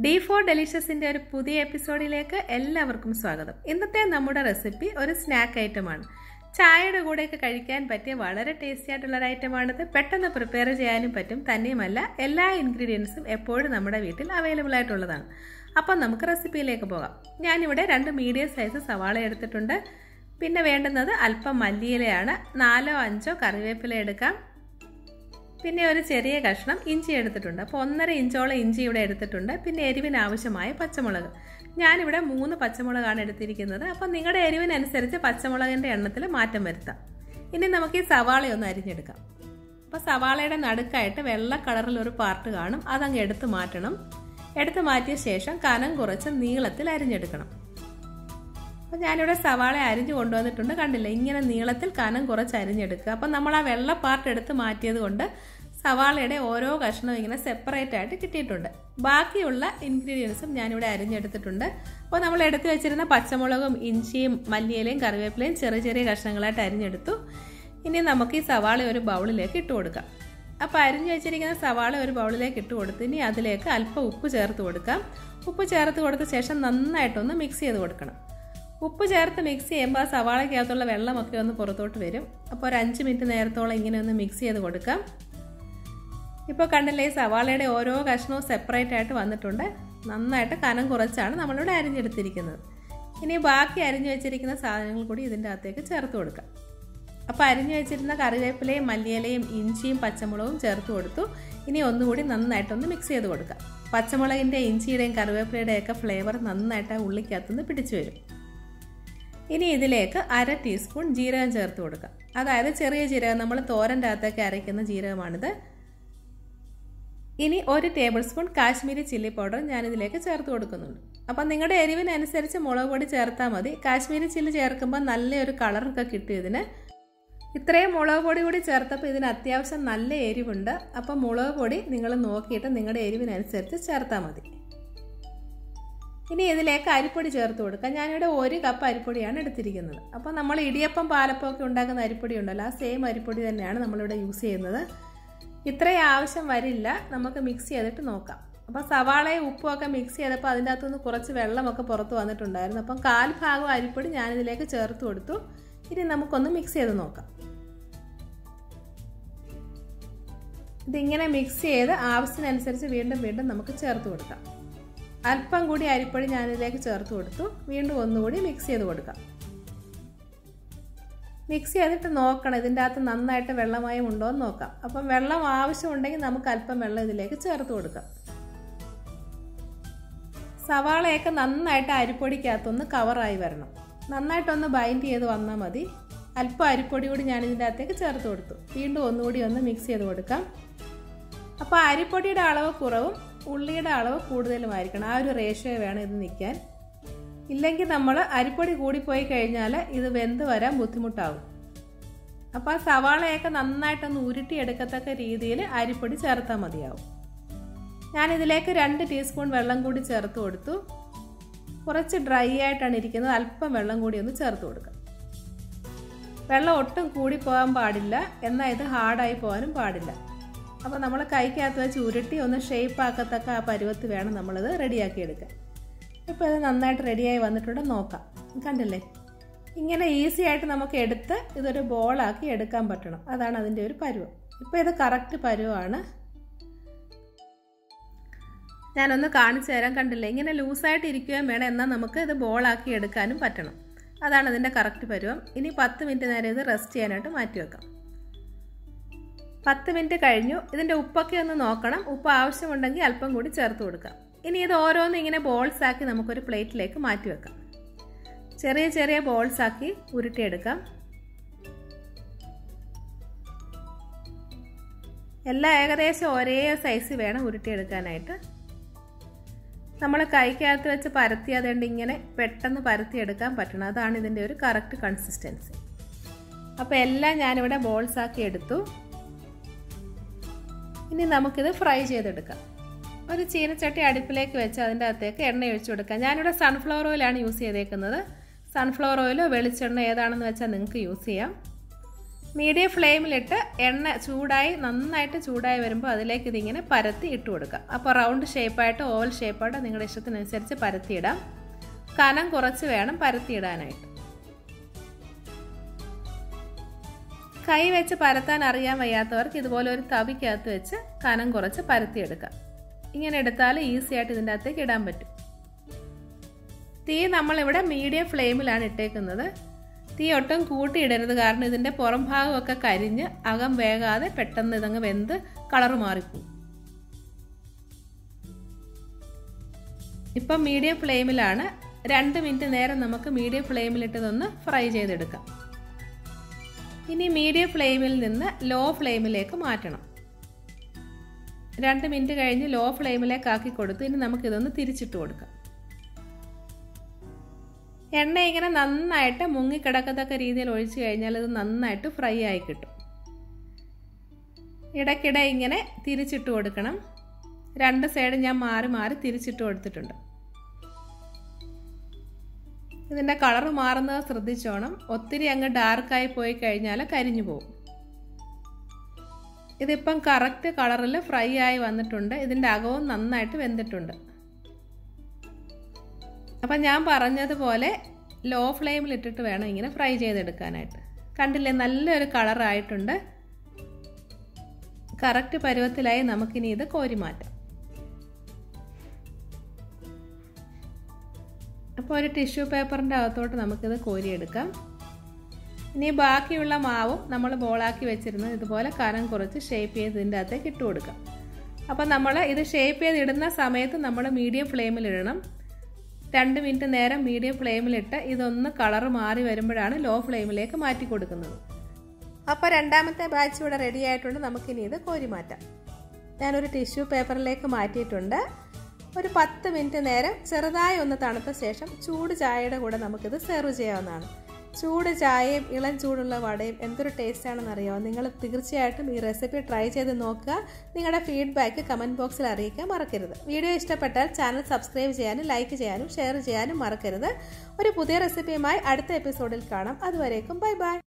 D four ഡെലിഷ്യസിന്റെ ഒരു പുതിയ എപ്പിസോഡിലേക്ക് എല്ലാവർക്കും സ്വാഗതം ഇന്നത്തെ നമ്മുടെ റെസിപ്പി ഒരു സ്നാക്ക് ഐറ്റമാണ് ചായയുടെ കൂടെയൊക്കെ കഴിക്കാൻ പറ്റിയ വളരെ ടേസ്റ്റി ആയിട്ടുള്ള ഒരു ഐറ്റമാണിത് പെട്ടെന്ന് പ്രിപ്പയർ ചെയ്യാനും പറ്റും തന്നെയുമല്ല എല്ലാ ഇൻഗ്രീഡിയൻസും എപ്പോഴും നമ്മുടെ വീട്ടിൽ അവൈലബിൾ ആയിട്ടുള്ളതാണ് അപ്പം നമുക്ക് റെസിപ്പിയിലേക്ക് പോകാം ഞാനിവിടെ രണ്ട് മീഡിയം സൈസ് സവാള എടുത്തിട്ടുണ്ട് പിന്നെ വേണ്ടുന്നത് അല്പം മല്ലിയിലയാണ് നാലോ അഞ്ചോ കറിവേപ്പില എടുക്കാം പിന്നെ ഒരു ചെറിയ കഷ്ണം ഇഞ്ചി എടുത്തിട്ടുണ്ട് അപ്പോൾ ഒന്നര ഇഞ്ചോളം ഇഞ്ചി ഇവിടെ എടുത്തിട്ടുണ്ട് പിന്നെ എരിവിന് ആവശ്യമായ പച്ചമുളക് ഞാനിവിടെ മൂന്ന് പച്ചമുളകാണ് എടുത്തിരിക്കുന്നത് അപ്പം നിങ്ങളുടെ എരിവിനനുസരിച്ച് പച്ചമുളകിൻ്റെ എണ്ണത്തിൽ മാറ്റം വരുത്താം ഇനി നമുക്ക് ഈ സവാളയൊന്ന് അരിഞ്ഞെടുക്കാം അപ്പോൾ സവാളയുടെ നടുക്കായിട്ട് വെള്ള കളറിൽ ഒരു പാർട്ട് കാണും അതങ്ങ് എടുത്ത് മാറ്റണം എടുത്ത് മാറ്റിയ ശേഷം കനം കുറച്ച് നീളത്തിൽ അരിഞ്ഞെടുക്കണം അപ്പോൾ ഞാനിവിടെ സവാള അരിഞ്ഞു കൊണ്ടുവന്നിട്ടുണ്ട് കണ്ടില്ല ഇങ്ങനെ നീളത്തിൽ കനം കുറച്ച് അരിഞ്ഞെടുക്കുക അപ്പം നമ്മൾ ആ വെള്ള പാർട്ട് എടുത്ത് മാറ്റിയത് കൊണ്ട് സവാളയുടെ ഓരോ കഷ്ണവും ഇങ്ങനെ സെപ്പറേറ്റ് ആയിട്ട് കിട്ടിയിട്ടുണ്ട് ബാക്കിയുള്ള ഇൻഗ്രീഡിയൻസും ഞാനിവിടെ അരിഞ്ഞെടുത്തിട്ടുണ്ട് അപ്പോൾ നമ്മൾ എടുത്തു വെച്ചിരുന്ന പച്ചമുളകും ഇഞ്ചിയും മല്ലിയിലയും കറിവേപ്പിലയും ചെറിയ ചെറിയ കഷ്ണങ്ങളായിട്ട് അരിഞ്ഞെടുത്തു ഇനി നമുക്ക് ഈ സവാള ഒരു ബൗളിലേക്ക് ഇട്ട് കൊടുക്കാം അപ്പോൾ അരിഞ്ഞു വെച്ചിരിക്കുന്ന സവാള ഒരു ബൗളിലേക്ക് ഇട്ട് കൊടുത്ത് ഇനി അതിലേക്ക് അല്പം ഉപ്പ് ചേർത്ത് കൊടുക്കാം ഉപ്പ് ചേർത്ത് കൊടുത്ത ശേഷം നന്നായിട്ടൊന്ന് മിക്സ് ചെയ്ത് കൊടുക്കണം ഉപ്പ് ചേർത്ത് മിക്സ് ചെയ്യുമ്പോൾ ആ സവാളയ്ക്കകത്തുള്ള വെള്ളമൊക്കെ ഒന്ന് പുറത്തോട്ട് വരും അപ്പോൾ ഒരു അഞ്ച് മിനിറ്റ് നേരത്തോളം ഇങ്ങനെ ഒന്ന് മിക്സ് ചെയ്ത് കൊടുക്കാം ഇപ്പോൾ കണ്ടില്ലേ ഈ സവാളയുടെ ഓരോ കഷ്ണവും സെപ്പറേറ്റ് ആയിട്ട് വന്നിട്ടുണ്ട് നന്നായിട്ട് കനം കുറച്ചാണ് നമ്മളിവിടെ അരിഞ്ഞെടുത്തിരിക്കുന്നത് ഇനി ബാക്കി അരിഞ്ഞു വെച്ചിരിക്കുന്ന സാധനങ്ങൾ കൂടി ഇതിൻ്റെ അകത്തേക്ക് ചേർത്ത് കൊടുക്കാം അപ്പോൾ അരിഞ്ഞു വെച്ചിരുന്ന കറിവേപ്പിലയും മല്ലിയിലയും ഇഞ്ചിയും പച്ചമുളകും ചേർത്ത് കൊടുത്തു ഇനി ഒന്നുകൂടി നന്നായിട്ടൊന്ന് മിക്സ് ചെയ്ത് കൊടുക്കാം പച്ചമുളകിൻ്റെ ഇഞ്ചിയുടെയും കറിവേപ്പിലയുടെയും ഒക്കെ ഫ്ലേവർ നന്നായിട്ട് ആ ഉള്ളിക്കകത്തുനിന്ന് പിടിച്ചു വരും ഇനി ഇതിലേക്ക് അര ടീസ്പൂൺ ജീരകം ചേർത്ത് കൊടുക്കാം അതായത് ചെറിയ ജീരകം നമ്മൾ തോരൻ്റെ അകത്തൊക്കെ അരയ്ക്കുന്ന ജീരകമാണിത് ഇനി ഒരു table spoon Kashmiri chilli powder ഞാനിതിലേക്ക് ചേർത്ത് കൊടുക്കുന്നുണ്ട് അപ്പം നിങ്ങളുടെ എരിവിനനുസരിച്ച് മുളക് പൊടി ചേർത്താൽ മതി കാശ്മീരി ചില്ലി ചേർക്കുമ്പോൾ നല്ലൊരു കളറൊക്കെ കിട്ടും ഇതിന് ഇത്രയും മുളക് പൊടി കൂടി ചേർത്തപ്പോൾ ഇതിന് അത്യാവശ്യം നല്ല എരിവുണ്ട് അപ്പം മുളക് പൊടി നിങ്ങൾ നോക്കിയിട്ട് നിങ്ങളുടെ എരിവിനനുസരിച്ച് ചേർത്താൽ മതി ഇനി ഇതിലേക്ക് അരിപ്പൊടി ചേർത്ത് കൊടുക്കാം ഞാനിവിടെ ഒരു കപ്പ് അരിപ്പൊടിയാണ് എടുത്തിരിക്കുന്നത് അപ്പോൾ നമ്മൾ ഇടിയപ്പം പാലപ്പം ഒക്കെ ഉണ്ടാക്കുന്ന അരിപ്പൊടി ഉണ്ടല്ലോ ആ സെയിം അരിപ്പൊടി തന്നെയാണ് നമ്മളിവിടെ യൂസ് ചെയ്യുന്നത് ഇത്രയും ആവശ്യം വരില്ല നമുക്ക് മിക്സ് ചെയ്തിട്ട് നോക്കാം അപ്പോൾ സവാളയും ഉപ്പും ഒക്കെ മിക്സ് ചെയ്തപ്പോൾ അതിൻ്റെ അകത്തുനിന്ന് കുറച്ച് വെള്ളമൊക്കെ പുറത്ത് വന്നിട്ടുണ്ടായിരുന്നു അപ്പം കാൽ ഭാഗം അരിപ്പൊടി ഞാനിതിലേക്ക് ചേർത്ത് കൊടുത്തു ഇനി നമുക്കൊന്ന് മിക്സ് ചെയ്ത് നോക്കാം ഇതിങ്ങനെ മിക്സ് ചെയ്ത് ആവശ്യത്തിനനുസരിച്ച് വീണ്ടും വീണ്ടും നമുക്ക് ചേർത്ത് കൊടുക്കാം അല്പം കൂടി അരിപ്പൊടി ഞാനിതിലേക്ക് ചേർത്ത് കൊടുത്തു വീണ്ടും ഒന്നുകൂടി മിക്സ് ചെയ്ത് കൊടുക്കാം മിക്സ് ചെയ്തിട്ട് നോക്കണം ഇതിൻ്റെ അകത്ത് നന്നായിട്ട് വെള്ളമയം ഉണ്ടോ എന്ന് നോക്കാം അപ്പം വെള്ളം ആവശ്യമുണ്ടെങ്കിൽ നമുക്ക് അല്പം വെള്ളം ഇതിലേക്ക് ചേർത്ത് കൊടുക്കാം സവാളയൊക്കെ നന്നായിട്ട് അരിപ്പൊടിക്കകത്തൊന്ന് കവറായി വരണം നന്നായിട്ടൊന്ന് ബൈൻഡ് ചെയ്ത് വന്നാൽ മതി അല്പം അരിപ്പൊടി കൂടി ഞാൻ ഇതിൻ്റെ അകത്തേക്ക് ചേർത്ത് കൊടുത്തു വീണ്ടും ഒന്നുകൂടി ഒന്ന് മിക്സ് ചെയ്ത് കൊടുക്കാം അപ്പോൾ അരിപ്പൊടിയുടെ അളവ് കുറവും ഉള്ളിയുടെ അളവ് കൂടുതലുമായിരിക്കണം ആ ഒരു റേഷ്യോ വേണം ഇത് നിൽക്കാൻ ഇല്ലെങ്കിൽ നമ്മൾ അരിപ്പൊടി കൂടിപ്പോയി കഴിഞ്ഞാൽ ഇത് വെന്ത് വരാൻ ബുദ്ധിമുട്ടാകും അപ്പോൾ ആ സവാളയൊക്കെ നന്നായിട്ടൊന്ന് ഉരുട്ടിയെടുക്കത്തക്ക രീതിയിൽ അരിപ്പൊടി ചേർത്താൽ മതിയാവും ഞാനിതിലേക്ക് രണ്ട് ടീസ്പൂൺ വെള്ളം കൂടി ചേർത്ത് കൊടുത്തു കുറച്ച് ഡ്രൈ ആയിട്ടാണ് ഇരിക്കുന്നത് അല്പം വെള്ളം കൂടി ഒന്ന് ചേർത്ത് കൊടുക്കുക വെള്ളം ഒട്ടും കൂടി പോകാൻ പാടില്ല എന്നാൽ ഇത് ഹാർഡായി പോകാനും പാടില്ല അപ്പോൾ നമ്മൾ കൈക്കകത്ത് വെച്ച് ഉരുട്ടി ഒന്ന് ഷേപ്പ് ആക്കത്തക്ക ആ പരുവത്ത് വേണം നമ്മളിത് റെഡിയാക്കി എടുക്കാൻ ഇപ്പോൾ ഇത് നന്നായിട്ട് റെഡിയായി വന്നിട്ടുണ്ട് നോക്കാം കണ്ടില്ലേ ഇങ്ങനെ ഈസി ആയിട്ട് നമുക്ക് എടുത്ത് ഇതൊരു ബോളാക്കി എടുക്കാൻ പറ്റണം അതാണ് അതിൻ്റെ ഒരു പരുവം ഇപ്പോൾ ഇത് കറക്റ്റ് പരുവമാണ് ഞാനൊന്ന് കാണിച്ചു തരാൻ കണ്ടില്ലേ ഇങ്ങനെ ലൂസായിട്ട് ഇരിക്കുകയും വേണം എന്നാൽ നമുക്ക് ഇത് ബോളാക്കി എടുക്കാനും പറ്റണം അതാണ് ഇതിൻ്റെ കറക്റ്റ് പരുവം ഇനി പത്ത് മിനിറ്റ് നേരം ഇത് റെസ്റ്റ് ചെയ്യാനായിട്ട് മാറ്റി വെക്കാം പത്ത് മിനിറ്റ് കഴിഞ്ഞു ഇതിൻ്റെ ഉപ്പൊക്കെ ഒന്ന് നോക്കണം ഉപ്പ് ആവശ്യമുണ്ടെങ്കിൽ അല്പം കൂടി ചേർത്ത് കൊടുക്കാം ഇനി ഇത് ഓരോന്നും ഇങ്ങനെ ബോൾസ് ആക്കി നമുക്കൊരു പ്ലേറ്റിലേക്ക് മാറ്റി വെക്കാം ചെറിയ ചെറിയ ബോൾസ് ആക്കി ഉരുട്ടിയെടുക്കാം എല്ലാം ഏകദേശം ഒരേ സൈസ് വേണം ഉരുട്ടിയെടുക്കാനായിട്ട് നമ്മൾ കൈക്കകത്ത് വെച്ച് പരത്തി അതുകൊണ്ട് ഇങ്ങനെ പെട്ടെന്ന് പരത്തിയെടുക്കാൻ പറ്റണം അതാണ് ഇതിൻ്റെ ഒരു കറക്റ്റ് കൺസിസ്റ്റൻസി അപ്പോൾ എല്ലാം ഞാനിവിടെ ബോൾസ് ആക്കി എടുത്തു ഇനി നമുക്കിത് ഫ്രൈ ചെയ്തെടുക്കാം ഒരു ചീനച്ചട്ടി അടുപ്പിലേക്ക് വെച്ച് അതിൻ്റെ അകത്തേക്ക് എണ്ണ ഒഴിച്ചു കൊടുക്കാം ഞാനിവിടെ സൺഫ്ലവർ ഓയിലാണ് യൂസ് ചെയ്തേക്കുന്നത് സൺഫ്ലവർ ഓയിലോ വെളിച്ചെണ്ണ ഏതാണെന്ന് വെച്ചാൽ നിങ്ങൾക്ക് യൂസ് ചെയ്യാം മീഡിയം ഫ്ലെയിമിലിട്ട് എണ്ണ ചൂടായി നന്നായിട്ട് ചൂടായി വരുമ്പോൾ അതിലേക്ക് ഇതിങ്ങനെ പരത്തി ഇട്ട് കൊടുക്കാം അപ്പോൾ റൗണ്ട് ഷേപ്പായിട്ട് ഓവൽ ഷേപ്പായിട്ട് നിങ്ങളുടെ ഇഷ്ടത്തിനനുസരിച്ച് പരത്തിയിടാം കനം കുറച്ച് വേണം പരത്തിയിടാനായിട്ട് കൈ വെച്ച് പരത്താൻ അറിയാൻ വയ്യാത്തവർക്ക് ഇതുപോലെ ഒരു തവിക്കകത്ത് വെച്ച് കനം കുറച്ച് പരത്തിയെടുക്കാം ഇങ്ങനെ എടുത്താൽ ഈസി ആയിട്ട് ഇതിൻ്റെ അകത്തേക്ക് ഇടാൻ പറ്റും തീ നമ്മളിവിടെ മീഡിയം ഫ്ലെയിമിലാണ് ഇട്ടേക്കുന്നത് തീ ഒട്ടും കൂട്ടിയിടരുത് കാരണം ഇതിൻ്റെ പുറം ഭാഗമൊക്കെ കരിഞ്ഞ് അകം വേകാതെ പെട്ടെന്ന് ഇതങ്ങ് വെന്ത് കളർ മാറിപ്പോവും ഇപ്പം മീഡിയം ഫ്ലെയിമിലാണ് രണ്ട് മിനിറ്റ് നേരം നമുക്ക് മീഡിയം ഫ്ലെയിമിലിട്ടതൊന്ന് ഫ്രൈ ചെയ്തെടുക്കാം ഇനി മീഡിയം ഫ്ലെയിമിൽ നിന്ന് ലോ ഫ്ലെയിമിലേക്ക് മാറ്റണം രണ്ട് മിനിറ്റ് കഴിഞ്ഞ് ലോ ഫ്ലെയിമിലേക്ക് ആക്കി കൊടുത്ത് ഇനി നമുക്കിതൊന്ന് തിരിച്ചിട്ട് കൊടുക്കാം എണ്ണ ഇങ്ങനെ നന്നായിട്ട് മുങ്ങിക്കിടക്കത്തക്ക രീതിയിൽ ഒഴിച്ചു കഴിഞ്ഞാൽ ഇത് നന്നായിട്ട് ഫ്രൈ ആയി കിട്ടും ഇടയ്ക്കിടെ ഇങ്ങനെ തിരിച്ചിട്ട് കൊടുക്കണം രണ്ട് സൈഡ് ഞാൻ മാറി മാറി തിരിച്ചിട്ട് കൊടുത്തിട്ടുണ്ട് ഇതിൻ്റെ കളർ മാറുന്നത് ശ്രദ്ധിച്ചോണം ഒത്തിരി അങ്ങ് ഡാർക്കായി പോയി കഴിഞ്ഞാൽ കരിഞ്ഞു പോകും ഇതിപ്പം കറക്റ്റ് കളറിൽ ഫ്രൈ ആയി വന്നിട്ടുണ്ട് ഇതിൻ്റെ അകവും നന്നായിട്ട് വെന്തിട്ടുണ്ട് അപ്പം ഞാൻ പറഞ്ഞതുപോലെ ലോ ഫ്ലെയിമിൽ ഇട്ടിട്ട് വേണം ഇങ്ങനെ ഫ്രൈ ചെയ്തെടുക്കാനായിട്ട് കണ്ടില്ലേ നല്ലൊരു കളറായിട്ടുണ്ട് കറക്റ്റ് പരുവത്തിലായി നമുക്കിനി ഇത് കോരി മാറ്റാം അപ്പോൾ ഒരു ടിഷ്യൂ പേപ്പറിൻ്റെ അകത്തോട്ട് നമുക്കിത് കോരിയെടുക്കാം ഇനി ബാക്കിയുള്ള മാവും നമ്മൾ ബോളാക്കി വെച്ചിരുന്നത് ഇതുപോലെ കനം കുറച്ച് ഷേപ്പ് ചെയ്ത് ഇതിൻ്റെ അകത്തേക്ക് ഇട്ട് കൊടുക്കാം അപ്പോൾ നമ്മൾ ഇത് ഷേപ്പ് ചെയ്ത് ഇടുന്ന സമയത്ത് നമ്മൾ മീഡിയം ഫ്ലെയിമിൽ ഇടണം രണ്ട് മിനിറ്റ് നേരം മീഡിയം ഫ്ലെയിമിലിട്ട് ഇതൊന്ന് കളർ മാറി വരുമ്പോഴാണ് ലോ ഫ്ലെയിമിലേക്ക് മാറ്റി കൊടുക്കുന്നത് അപ്പോൾ രണ്ടാമത്തെ ബാച്ച് ഇവിടെ റെഡി ആയിട്ടുണ്ട് നമുക്കിനി ഇത് കോരി മാറ്റാം ഞാനൊരു ടിഷ്യൂ പേപ്പറിലേക്ക് മാറ്റിയിട്ടുണ്ട് ഒരു പത്ത് മിനിറ്റ് നേരം ചെറുതായി ഒന്ന് തണുത്ത ശേഷം ചൂട് ചായയുടെ കൂടെ നമുക്കിത് സെർവ് ചെയ്യാവുന്നതാണ് ചൂട് ചായയും ഇളം ചൂടുള്ള വടയും എന്തൊരു ടേസ്റ്റ് ആണെന്ന് അറിയാമോ നിങ്ങൾ തീർച്ചയായിട്ടും ഈ റെസിപ്പി ട്രൈ ചെയ്ത് നോക്കുക നിങ്ങളുടെ ഫീഡ്ബാക്ക് കമൻറ്റ് ബോക്സിൽ അറിയിക്കാൻ മറക്കരുത് വീഡിയോ ഇഷ്ടപ്പെട്ടാൽ ചാനൽ സബ്സ്ക്രൈബ് ചെയ്യാനും ലൈക്ക് ചെയ്യാനും ഷെയർ ചെയ്യാനും മറക്കരുത് ഒരു പുതിയ റെസിപ്പിയുമായി അടുത്ത എപ്പിസോഡിൽ കാണാം അതുവരേക്കും ബൈ ബൈ